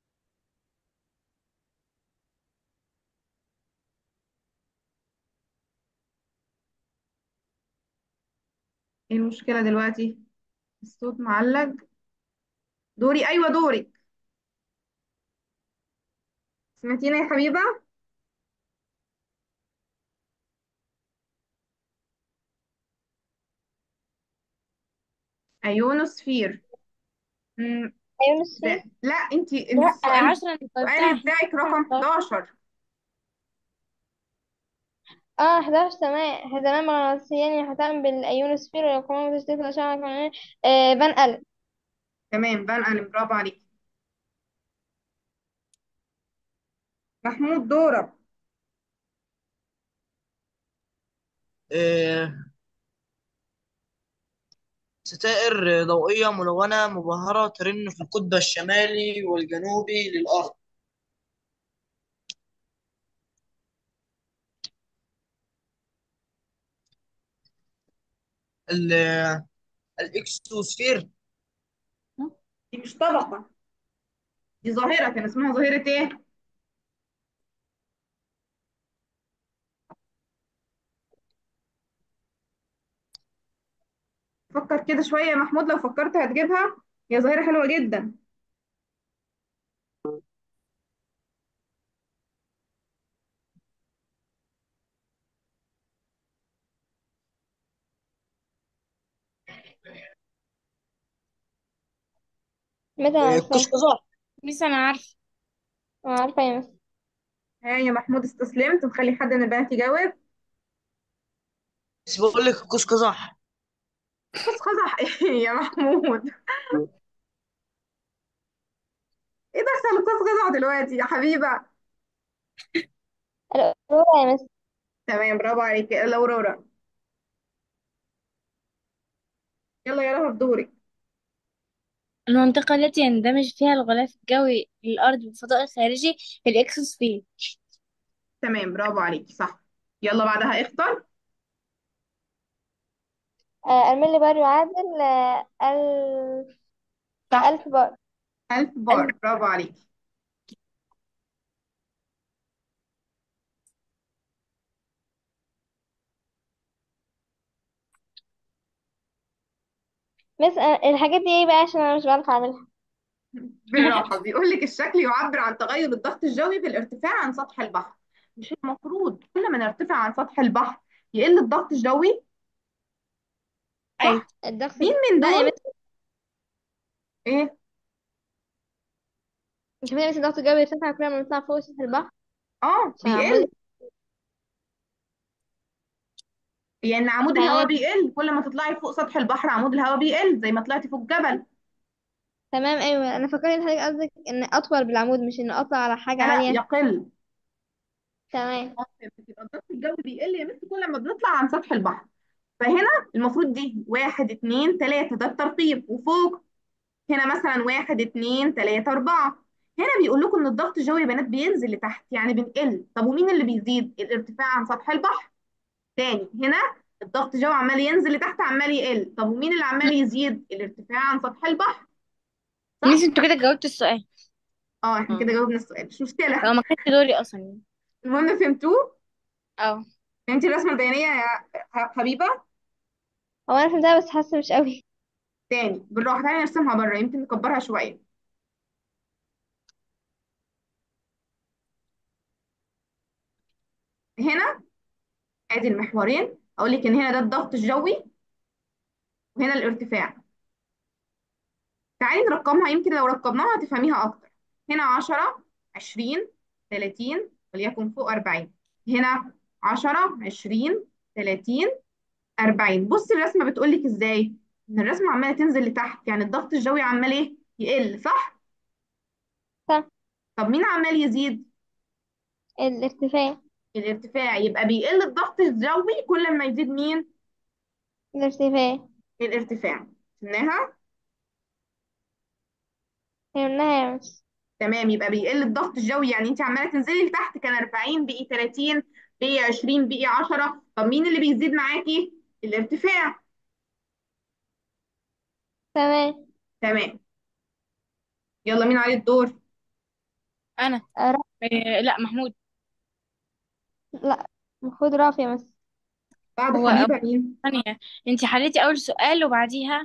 ايه المشكلة دلوقتي الصوت معلق دوري ايوه دوري سمعتينا يا حبيبة ايونوسفير مم، أيونوسفير ده لا انت انت لا السؤال عشرة انت السؤال جاوبتها بتاعك رقم 11 اه 11 تمام حزامان مغناطيسيان يحيطان بالأيونوسفير ويقومون بتشتيت الأشعة الكونية آه فان ألن تمام فان ألم برافو عليك محمود دورك آه، ستائر ضوئية ملونة مبهرة ترن في القطب الشمالي والجنوبي للأرض ال- الإكسوسفير دي مش طبقة دي ظاهرة كان اسمها ظاهرة ايه فكر كده شوية يا محمود لو فكرت هتجيبها هي ظاهرة حلوة جدا مثلا آه، عارفة القوسقزح ميس انا عارفه عارفة يا مس ها يا محمود استسلمت نخلي حد من البنات يجاوب بس بقول لك القوسقزح قص قزح ايه يا محمود ايه دخل القص قزح دلوقتي يا حبيبة الأورورا يا مس تمام برافو عليك الأورورا يلا يا رهف دورك المنطقة التي يندمج فيها الغلاف الجوي للأرض بالفضاء الخارجي في الإكسوسفير تمام برافو عليك صح يلا بعدها اختر آه الملي بار يعادل آه ألف صح ألف بار ألف ألف بار برافو عليك مس آه الحاجات دي ايه بقى عشان أنا مش بعرف أعملها بالراحة بيقول لك الشكل يعبر عن تغير الضغط الجوي في الارتفاع عن سطح البحر مش المفروض كل ما نرتفع عن سطح البحر يقل الضغط الجوي أيوة صح الضغط مين من لا يا دول مس ايه انت فاهم مس الضغط الجوي بيرتفع كل ما نطلع فوق سطح البحر اه عشان عمود بيقل يعني عمود الهواء تمام بيقل كل ما تطلعي فوق سطح البحر عمود الهواء بيقل زي ما طلعتي فوق الجبل تمام ايوه انا فكرت حضرتك قصدك ان اطول بالعمود مش ان اطلع على حاجة لا لا عالية يقل تمام اه فهمتك. يبقى الضغط الجوي بيقل يا بنت كل ما بنطلع عن سطح البحر فهنا المفروض دي واحد اتنين تلاتة ده الترتيب وفوق هنا مثلا واحد اتنين تلاتة أربعة هنا بيقول لكم إن الضغط الجوي يا بنات بينزل لتحت يعني بنقل طب ومين اللي بيزيد الارتفاع عن سطح البحر تاني هنا الضغط الجوي عمال ينزل لتحت عمال يقل طب ومين اللي عمال يزيد الارتفاع عن سطح البحر ميس صح انتوا كده جاوبتوا السؤال اه احنا اه كده جاوبنا السؤال مش مشكلة هو ما كانش دوري أصلا يعني. المهم فهمتوه اه فهمتي الرسمة البيانية يا ح- حبيبة هو انا فهمتها بس حاسة مش قوي تاني بالراحة تعالي نرسمها بره يمكن نكبرها شوية هنا ادي المحورين اقول لك ان هنا ده الضغط الجوي وهنا الارتفاع تعالي نرقمها يمكن لو رقمناها هتفهميها اكتر هنا 10 20 30 وليكن فوق 40 هنا 10 20 30 40 بصي الرسمه بتقول لك ازاي ان الرسمه عماله تنزل لتحت يعني الضغط الجوي عمال ايه يقل صح صح طب مين عمال يزيد الارتفاع الارتفاع يبقى بيقل الضغط الجوي كل ما يزيد مين الارتفاع الارتفاع شفناها فهمناها يا مس تمام يبقى بيقل الضغط الجوي يعني انت عماله تنزلي لتحت كان 40 بقي 30 بقي 20 بقي 10 طب مين اللي بيزيد معاكي الارتفاع تمام تمام يلا مين عليه الدور أنا آه، را- إيه لا محمود لا المفروض رافع يا مس بعد هو أول حبيبه مين ثانية انتي حليتي أول سؤال وبعديها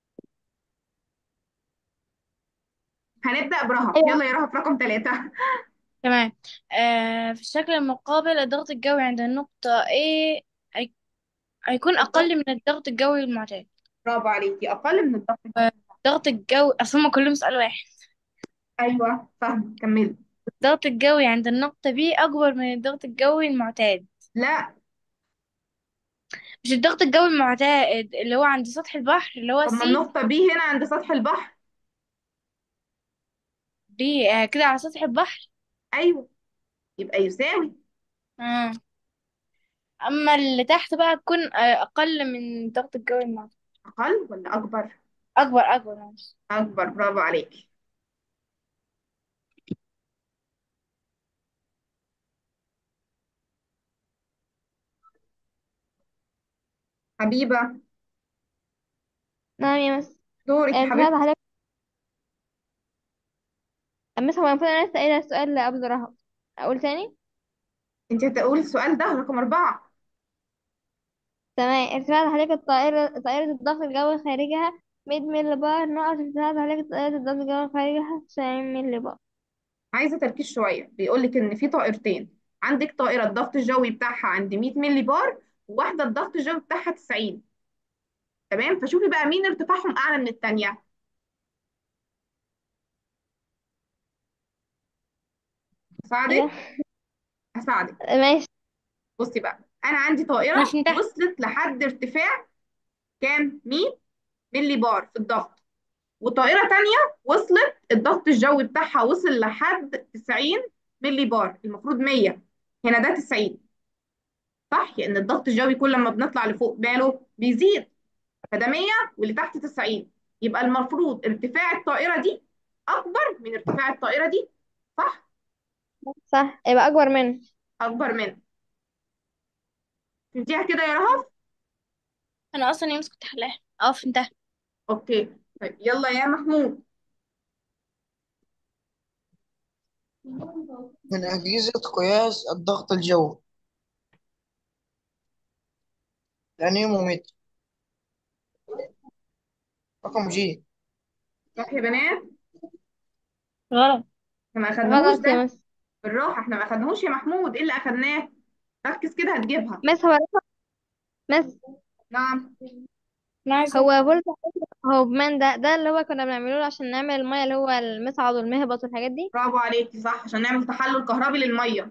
هنبدأ برهف ايوه يلا يا رهف رقم ثلاثة تمام آه في الشكل المقابل الضغط الجوي عند النقطة A هي- هيكون الضغط أقل من الضغط الجوي المعتاد برافو عليكي اقل من الضغط الجوي الضغط الجوي أصلا هما كلهم سؤال واحد ايوه فاهم كملي الضغط الجوي عند النقطة B أكبر من الضغط الجوي المعتاد لا مش الضغط الجوي المعتاد اللي هو عند سطح البحر اللي هو طب ما C النقطة بي هنا عند سطح البحر B آه كده على سطح البحر ايوه يبقى يساوي آه. اما اللي تحت بقى تكون آه، اقل من ضغط الجو المعتدل اقل ولا اكبر اكبر اكبر معلش اكبر برافو عليك حبيبة نعم يا مس دورك يا ارتفاع حبيبتي تحليق مس هو المفروض انا لسه قايله السؤال اللي قبل رهب اقول تاني انت هتقولي السؤال ده رقم أربعة تمام ارتفاع تحليق الطائرة طائرة الضغط الجوي خارجها 100 مللي بار نقط ارتفاع تحليق طائرة الضغط الجوي خارجها 90 مللي بار عايزة تركيز شوية بيقولك ان في طائرتين عندك طائرة الضغط الجوي بتاعها عند 100 ملي بار وواحدة الضغط الجوي بتاعها 90 تمام فشوفي بقى مين ارتفاعهم اعلى من التانية ايه اساعدك اساعدك ماشي بصي بقى انا عندي طائرة عشان تحت وصلت لحد ارتفاع كام 100 ملي بار في الضغط وطائرة تانية وصلت الضغط الجوي بتاعها وصل لحد 90 ملي بار المفروض 100 هنا ده 90 صح لان الضغط الجوي كل ما بنطلع لفوق باله بيزيد فده 100 واللي تحت 90 يبقى المفروض ارتفاع الطائرة دي اكبر من ارتفاع الطائرة دي صح صح يبقى اكبر منه اكبر من فهمتيها كده يا رهف انا اصلا يوم كنت حلاها اه فهمتها اوكي طيب يلا يا محمود من أجهزة قياس الضغط الجوي الأنيمومتر رقم جي صح يا بنات غلط احنا ما اخدناهوش غلط يا ده مس بالراحة احنا ما اخدناهوش يا محمود ايه اللي اخدناه ركز كده هتجيبها مس هو مس نعم انا عايزه هو فولت هو بمان ده ده اللي هو كنا بنعمله عشان نعمل المية اللي هو المصعد والمهبط والحاجات دي برافو عليكي صح عشان نعمل تحلل كهربي للمية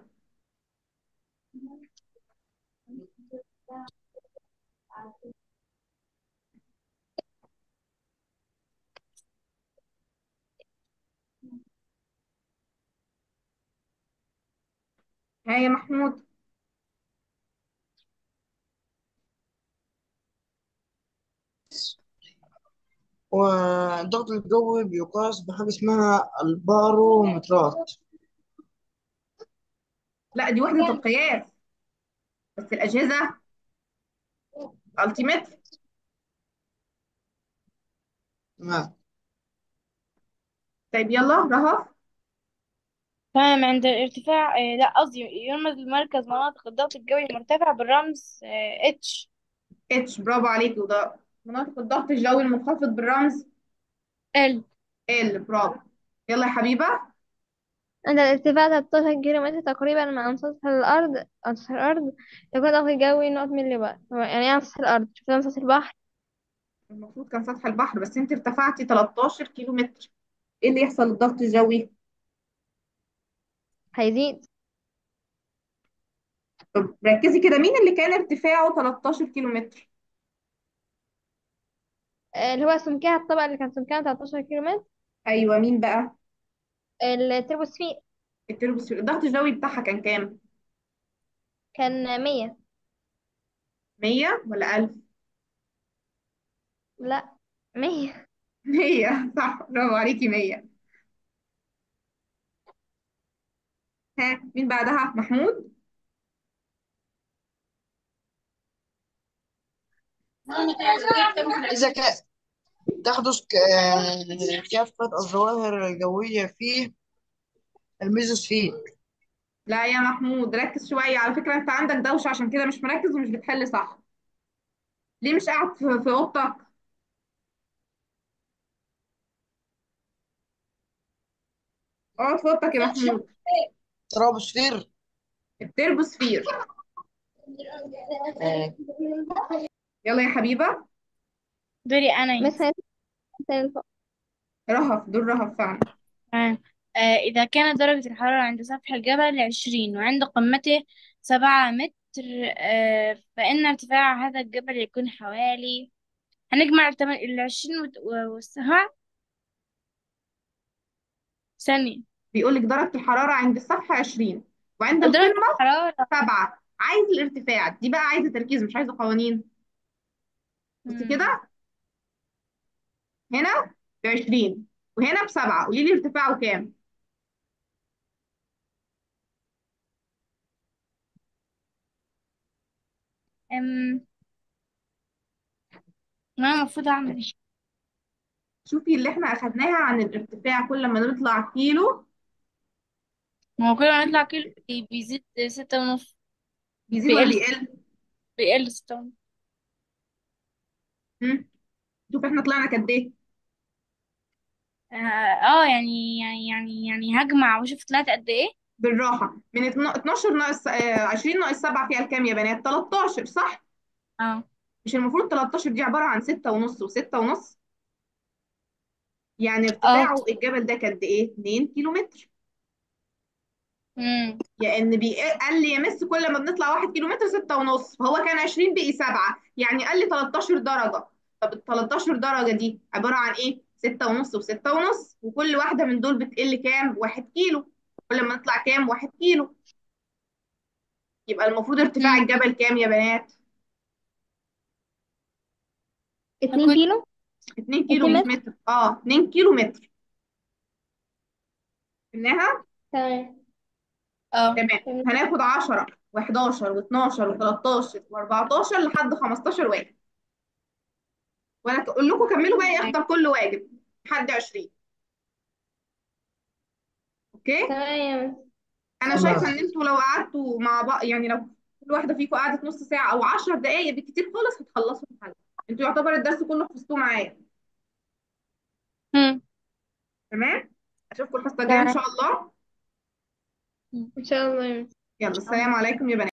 ها يا محمود والضغط الجوي بيقاس بحاجة اسمها البارومترات لا دي وحدة القياس بس الأجهزة التيمتر تمام طيب يلا رهف تمام عند ارتفاع آه لا قصدي يرمز لمركز مناطق الضغط الجوي المرتفع بالرمز آه اتش اتش برافو عليكي وده مناطق الضغط الجوي المنخفض بالرمز ال ال برافو يلا يا حبيبة عند الارتفاع 13 كيلو متر تقريبا من سطح الأرض عن سطح الأرض يكون ضغط الجوي نقط ملي بار هو يعني ايه عن سطح الأرض شوف عن سطح البحر المفروض كان سطح البحر بس انت ارتفعتي 13 كيلو متر ايه اللي يحصل للضغط الجوي هيزيد طب ركزي كده مين اللي كان ارتفاعه 13 كيلو متر آه، اللي هو سمكها الطبقة اللي كان سمكها 13 كيلو متر ايوه مين بقى التربوسفير التربوسفير الضغط الجوي بتاعها كان كام كان 100 100 ولا 1000 لا 100 100 صح برافو عليكي 100 ها مين بعدها محمود إذا كان تحدث ك- كافة الظواهر الجوية في الميزوسفير لا يا محمود ركز شوية على فكرة انت عندك دوشة عشان كده مش مركز ومش بتحل صح ليه مش قاعد في في اوضتك اقعد في اوضتك يا محمود ترابوسفير التربوسفير آه، يلا يا حبيبة دوري انا مس هي اللي فوق. رهف دول رهف فعلا تمام آه إذا كانت درجة الحرارة عند سفح الجبل عشرين وعند قمته سبعة متر آه فإن ارتفاع هذا الجبل يكون حوالي هنجمع التم- العشرين وت- و- والسبعة ثانية بيقول لك درجة الحرارة عند السطح 20 وعند درجة القمة الحرارة سبعة عايز الارتفاع دي بقى عايزة تركيز مش عايزة قوانين بصي مم. كده هنا بعشرين وهنا بسبعة قولي لي ارتفاعه كام أم... أنا المفروض أعمل إيه؟ شوفي اللي احنا أخدناها عن الارتفاع كل ما نطلع كيلو ما هو كل ما نطلع كيلو بي- بيزيد ستة ونص بيزيد ولا بيقل بيقل بيقل ستة ونص مم. شوف احنا طلعنا قد ايه اه آه، يعني يعني يعني يعني هجمع واشوف طلعت قد ايه بالراحة من اتنا- 12 ناقص آه، 20 ناقص 7 فيها الكام يا بنات 13 صح اه مش المفروض 13 دي عبارة عن 6 ونص و6 ونص يعني اه ارتفاعه الجبل ده قد ايه 2 كيلو متر امم يعني بي- قال لي يمس كل ما بنطلع 1 كيلو متر 6 ونص فهو كان 20 بقي 7 يعني قال لي 13 درجة طب ال 13 درجة دي عبارة عن ايه 6 ونص و6 ونص وكل واحدة من دول بتقل كام 1 كيلو كل ما نطلع كام 1 كيلو يبقى المفروض ارتفاع امم الجبل كام يا بنات اتنين كيلو 2 كيلو اتنين مش متر متر اه 2 كيلو متر انها تمام اه تمام تمام هناخد 10 و11 و12 و13 و14 لحد 15 واجب وانا اقول لكم كملوا بقى يفضل كل واجب لحد 20 اوكي تمام يا مس انا تمام شايفه ان انتوا لو قعدتوا مع بعض يعني لو كل واحده فيكم قعدت نص ساعه او 10 دقائق بالكتير خالص هتخلصوا الحلقه انتوا يعتبر الدرس كله حفظتوه معايا امم تمام اشوفكم الحصه الجايه ان تمام شاء الله ان شاء الله يا مس يلا السلام عليكم يا بنات